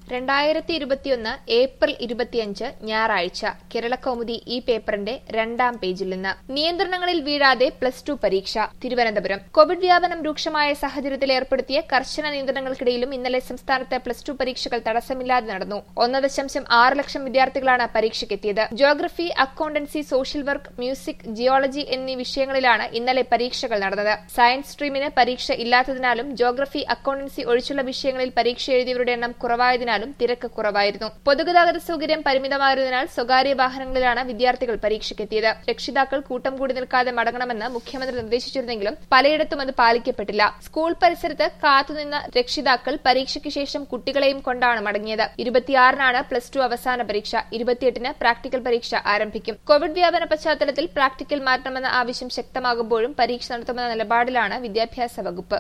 രണ്ടായിരത്തി ഇരുപത്തിയൊന്ന് ഏപ്രിൽ ഇരുപത്തിയഞ്ച് ഞായറാഴ്ച കേരളകൗമുദി ഈ പേപ്പറിന്റെ രണ്ടാം പേജിൽ നിന്ന് നിയന്ത്രണങ്ങളിൽ വീഴാതെ പ്ലസ് ടു പരീക്ഷ തിരുവനന്തപുരം കോവിഡ് വ്യാപനം രൂക്ഷമായ സാഹചര്യത്തിൽ ഏർപ്പെടുത്തിയ കർശന നിയന്ത്രണങ്ങൾക്കിടയിലും ഇന്നലെ സംസ്ഥാനത്ത് പ്ലസ് ടു പരീക്ഷകൾ തടസ്സമില്ലാതെ നടന്നു ഒന്ന് ദശാംശം ആറ് ലക്ഷം വിദ്യാർത്ഥികളാണ് പരീക്ഷയ്ക്കെത്തിയത് geography accountancy social work music geology എന്നീ വിഷയങ്ങളിലാണ് ഇന്നലെ പരീക്ഷകൾ നടന്നത് സയൻസ് സ്ട്രീമിന് പരീക്ഷ ഇല്ലാത്തതിനാലും ജോഗ്രഫി അക്കൌണ്ടൻസി ഒഴിച്ചുള്ള വിഷയങ്ങളിൽ പരീക്ഷ എഴുതിയവരുടെ എണ്ണം കുറവായതിനാലും തിരക്ക് കുറവായിരുന്നു പൊതുഗതാഗത സൗകര്യം പരിമിതമായതിനാൽ സ്വകാര്യ വാഹനങ്ങളിലാണ് വിദ്യാർത്ഥികൾ പരീക്ഷയ്ക്കെത്തിയത് രക്ഷിതാക്കൾ കൂട്ടം കൂടി നിൽക്കാതെ മടങ്ങണമെന്ന് മുഖ്യമന്ത്രി നിർദ്ദേശിച്ചിരുന്നെങ്കിലും പലയിടത്തും അത് പാലിക്കപ്പെട്ടില്ല സ്കൂൾ പരിസരത്ത് കാത്തുനിന്ന രക്ഷിതാക്കൾ പരീക്ഷയ്ക്ക് ശേഷം കുട്ടികളെയും കൊണ്ടാണ് മടങ്ങിയത് ഇരുപത്തിയാറിനാണ് പ്ലസ് ടു അവസാന പരീക്ഷ ഇരുപത്തിയെട്ടിന് പ്രാക്ടിക്കൽ പരീക്ഷ ആരംഭിക്കും കോവിഡ് വ്യാപന പശ്ചാത്തലത്തിൽ പ്രാക്ടിക്കൽ മാറ്റണമെന്ന ആവശ്യം ശക്തമാകുമ്പോഴും പരീക്ഷ നടത്തുമെന്ന നിലപാടിലാണ് വിദ്യാഭ്യാസ വകുപ്പ്